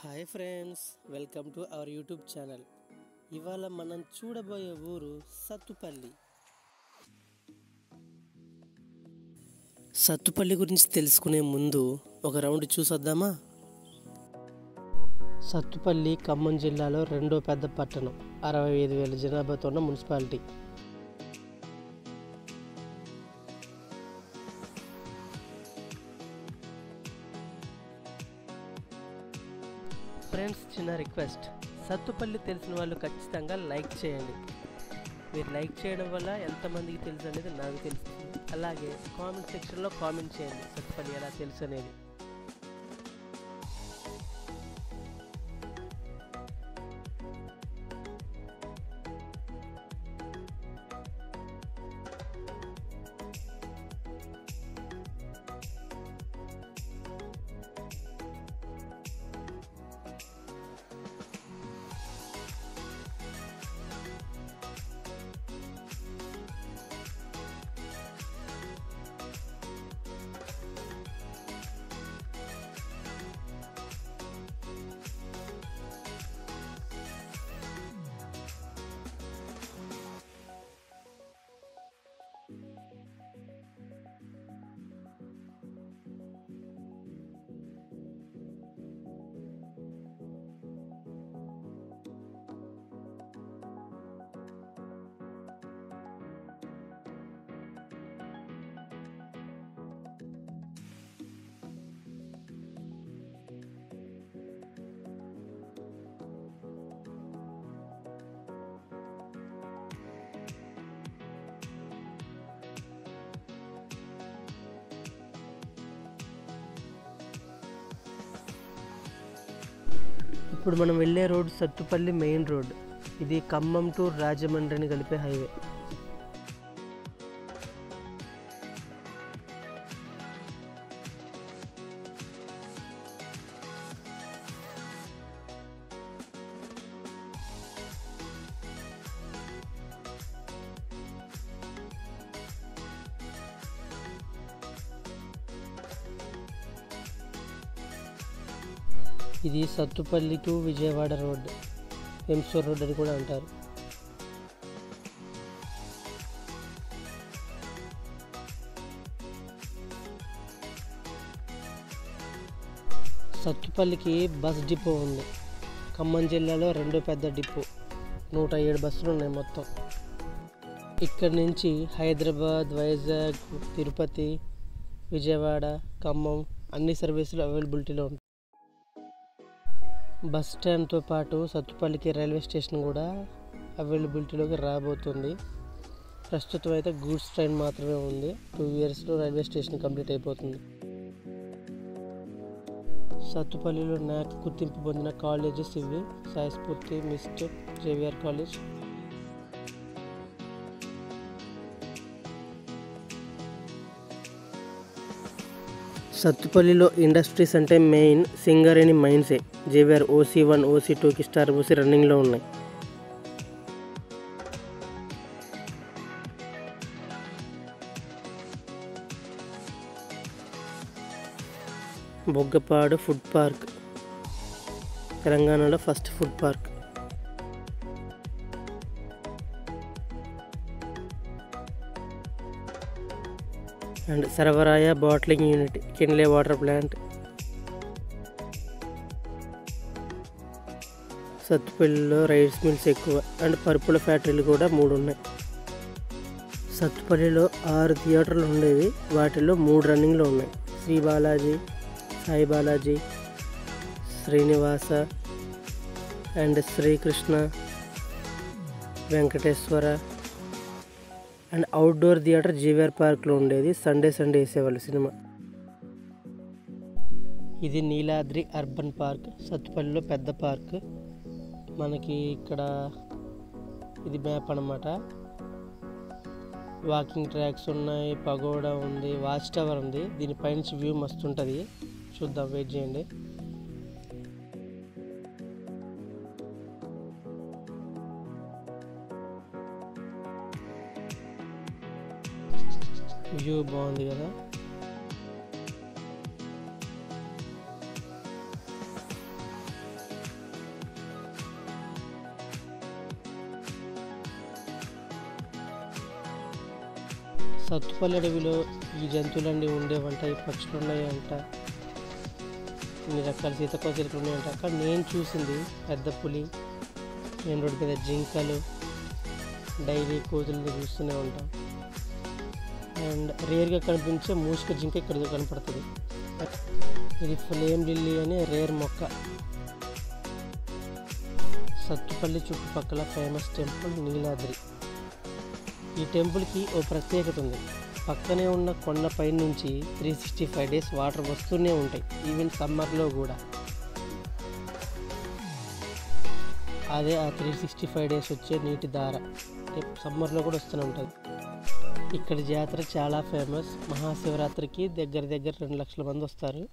hi friends welcome to our YouTube channel ఇవాళ మనం చూడబోయే ఊరు సత్తుపల్లి సత్తుపల్లి గురించి తెలుసుకునే ముందు ఒక రౌండ్ చూసొద్దామా సత్తుపల్లి ఖమ్మం జిల్లాలో రెండో పెద్ద పట్టణం అరవై ఐదు వేల జనాభాతో ఉన్న మున్సిపాలిటీ ఫ్రెండ్స్ చిన్న రిక్వెస్ట్ సత్తుపల్లి తెలిసిన వాళ్ళు ఖచ్చితంగా లైక్ చేయండి మీరు లైక్ చేయడం వల్ల ఎంతమందికి తెలుసు అనేది నాకు తెలుస్తుంది అలాగే కామెంట్ సెక్షన్లో కామెంట్ చేయండి సత్తుపల్లి ఎలా తెలుసు అనేది ఇప్పుడు మనం వెళ్ళే రోడ్ సత్తుపల్లి మెయిన్ రోడ్ ఇది ఖమ్మం టు రాజమండ్రిని కలిపే హైవే ఇది Sathupalli to Vijayawada road Vemsoor road అని కూడా అంటారు సత్తుపల్లికి బస్ డిపో ఉంది ఖమ్మం జిల్లాలో రెండో పెద్ద డిపో నూట ఏడు బస్సులు ఉన్నాయి మొత్తం ఇక్కడి నుంచి హైదరాబాద్ వైజాగ్ తిరుపతి విజయవాడ ఖమ్మం అన్ని సర్వీసులు అవైలబిలిటీలో ఉంటాయి బస్ స్టాండ్తో పాటు సత్తుపల్లికి రైల్వే స్టేషన్ కూడా అవైలబిలిటీలోకి రాబోతుంది ప్రస్తుతం అయితే గూడ్స్ ట్రైన్ మాత్రమే ఉంది టూ ఇయర్స్లో రైల్వే స్టేషన్ కంప్లీట్ అయిపోతుంది సత్తుపల్లిలో నాకు గుర్తింపు పొందిన కాలేజెస్ ఇవి Sai Spoorthi MIST JVR college సత్తుపల్లిలో ఇండస్ట్రీస్ అంటే మెయిన్ సింగరేణి మైన్సే జేవిఆర్ ఓసీ వన్ ఓసీ టూకి స్టార్ ఓసీ రన్నింగ్లో ఉన్నాయి బొగ్గపాడు ఫుడ్ పార్క్ తెలంగాణలో first food park and Saravaraya bottling unit Kinley water plant సత్తుపల్లిలో రైస్ మిల్స్ ఎక్కువ అండ్ పరుపుల ఫ్యాక్టరీలు కూడా మూడు ఉన్నాయి సత్తుపల్లిలో ఆరు థియేటర్లు ఉండేవి వాటిలో మూడు రన్నింగ్లో ఉన్నాయి Shri Balaji Sai Balaji Srinivasa and Srikrishna Venkateswara and outdoor theatre GVR పార్క్లో ఉండేది సండే సండే వేసేవాళ్ళు సినిమా ఇది నీలాద్రి అర్బన్ పార్క్ సత్తుపల్లిలో పెద్ద పార్క్ మనకి ఇక్కడ ఇది మ్యాప్ అనమాట వాకింగ్ ట్రాక్స్ ఉన్నాయి పగోడా ఉంది వాచ్ టవర్ ఉంది దీనిపైనుంచి వ్యూ మస్తు ఉంటుంది చూద్దాం వెయిట్ చేయండి వ్యూ బాగుంది కదా సత్తుపల్లి అడవిలో ఈ జంతువులన్నీ ఉండేవంట ఈ పక్షులు ఉన్నాయంట ఇన్ని రకాల సీతకోకలు ఉన్నాయంట అక్కడ నేను చూసింది పెద్ద పులి మెయిన్ రోడ్డు మీద జింకలు డైలీ కోతుల్ని చూస్తూనే ఉంటాం అండ్ రేర్గా కనిపించే మూసుక జింక ఇక్కడ కనపడుతుంది ఇది ఫ్లేమ్ లిల్లీ అనే రేర్ మొక్క సత్తుపల్లి చుట్టుపక్కల ఫేమస్ టెంపుల్ నీలాద్రి ఈ టెంపుల్కి ఓ ప్రత్యేకత ఉంది పక్కనే ఉన్న కొండపై నుంచి three sixty five days water వస్తూనే ఉంటాయి ఈవెన్ సమ్మర్లో కూడా అదే ఆ త్రీ సిక్స్టీ ఫైవ్ డేస్ వచ్చే నీటి దార సమ్మర్లో కూడా వస్తూనే ఉంటుంది ఇక్కడ జాతర చాలా ఫేమస్ మహాశివరాత్రికి దగ్గర దగ్గర రెండు లక్షల మంది వస్తారు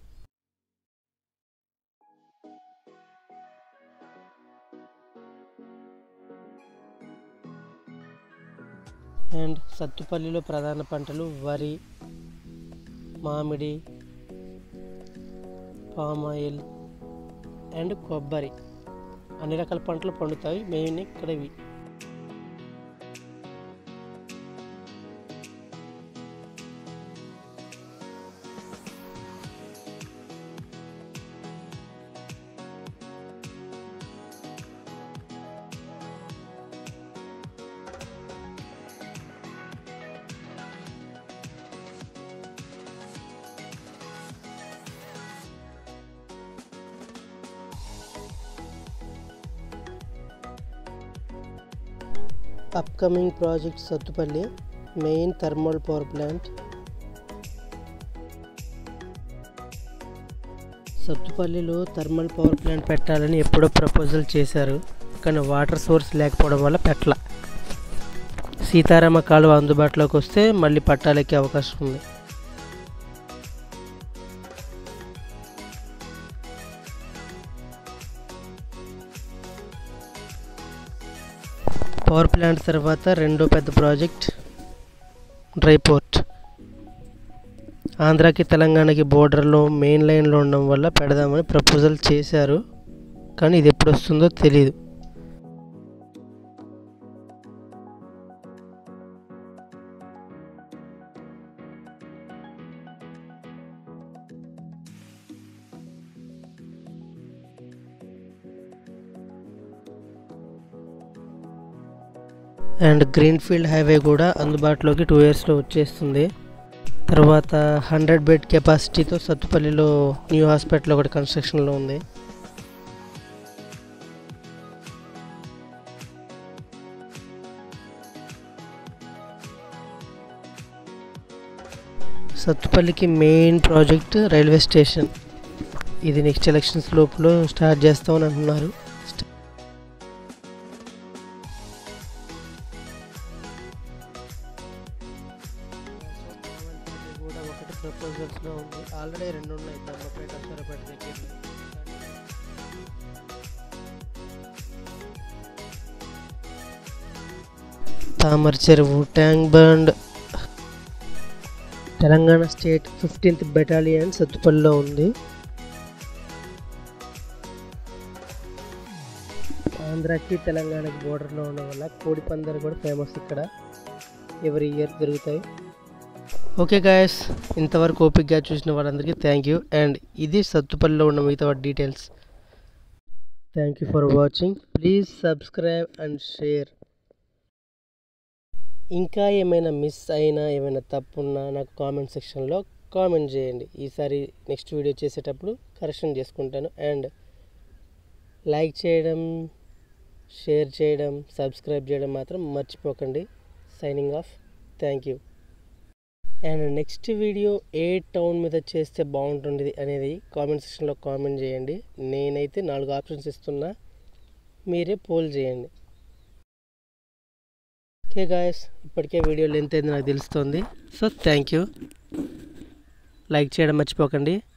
అండ్ సత్తుపల్లిలో ప్రధాన పంటలు వరి మామిడి పామ్ ఆయిల్ అండ్ కొబ్బరి అన్ని రకాల పంటలు పండుతాయి మెయిన్ ఇక్కడ ఇవి upcoming project Sathupalli main thermal power plant సత్తుపల్లిలో థర్మల్ పవర్ ప్లాంట్ పెట్టాలని ఎప్పుడో ప్రపోజల్ చేశారు కానీ వాటర్ సోర్స్ లేకపోవడం వల్ల పెట్టల సీతారామ కాలువ అందుబాటులోకి వస్తే మళ్ళీ పట్టాలెక్కే అవకాశం ఉంది పవర్ ప్లాంట్ తర్వాత రెండో పెద్ద ప్రాజెక్ట్ డ్రై పోర్ట్ ఆంధ్రాకి తెలంగాణకి బోర్డర్లో మెయిన్ లైన్లో ఉండడం వల్ల పెడదామని ప్రపోజల్ చేశారు కానీ ఇది ఎప్పుడు వస్తుందో తెలియదు అండ్ గ్రీన్ఫీల్డ్ హైవే కూడా అందుబాటులోకి టూ ఇయర్స్లో వచ్చేస్తుంది తర్వాత హండ్రెడ్ బెడ్ కెపాసిటీతో సత్తుపల్లిలో న్యూ హాస్పిటల్ ఒకటి కన్స్ట్రక్షన్లో ఉంది సత్తుపల్లికి మెయిన్ ప్రాజెక్ట్ రైల్వే స్టేషన్ ఇది నెక్స్ట్ ఎలక్షన్స్ లోపల స్టార్ట్ చేస్తామని అంటున్నారు కూడా ఒకటి ప్రపోజల్స్లో ఉంది ఆల్రెడీ రెండు ఉన్నాయి దమ్మపేట సొరపేట దగ్గర తామర చెరువు tank bund Telangana state fifteenth battalion సత్తుపల్లిలో ఉంది ఆంధ్రాకి తెలంగాణకి బోర్డర్లో ఉండడం వల్ల కోడి పందాలు కూడా ఫేమస్ ఇక్కడ ఎవరి ఇయర్ జరుగుతాయి ఓకే గాయస్ ఇంతవరకు ఓపిక్గా చూసిన వాళ్ళందరికీ థ్యాంక్ యూ అండ్ ఇది సత్తుపల్లిలో ఉన్న మిగతా వాటి details thank you for watching please subscribe and share ఇంకా ఏమైనా మిస్ అయినా ఏమైనా తప్పున్నా నాకు కామెంట్ సెక్షన్లో కామెంట్ చేయండి ఈసారి నెక్స్ట్ వీడియో చేసేటప్పుడు కరెక్షన్ చేసుకుంటాను అండ్ లైక్ చేయడం షేర్ చేయడం సబ్స్క్రైబ్ చేయడం మాత్రం మర్చిపోకండి signing off thank you and next video ఏ టౌన్ మీద చేస్తే బాగుంటుంది అనేది కామెంట్ సెక్షన్లో కామెంట్ చేయండి నేనైతే నాలుగు ఆప్షన్స్ ఇస్తున్నా మీరే పోల్ చేయండి ఓకే గాయస్ ఇప్పటికే వీడియో లెంత్ అయింది నాకు తెలుస్తుంది సో థ్యాంక్ యూ లైక్ చేయడం మర్చిపోకండి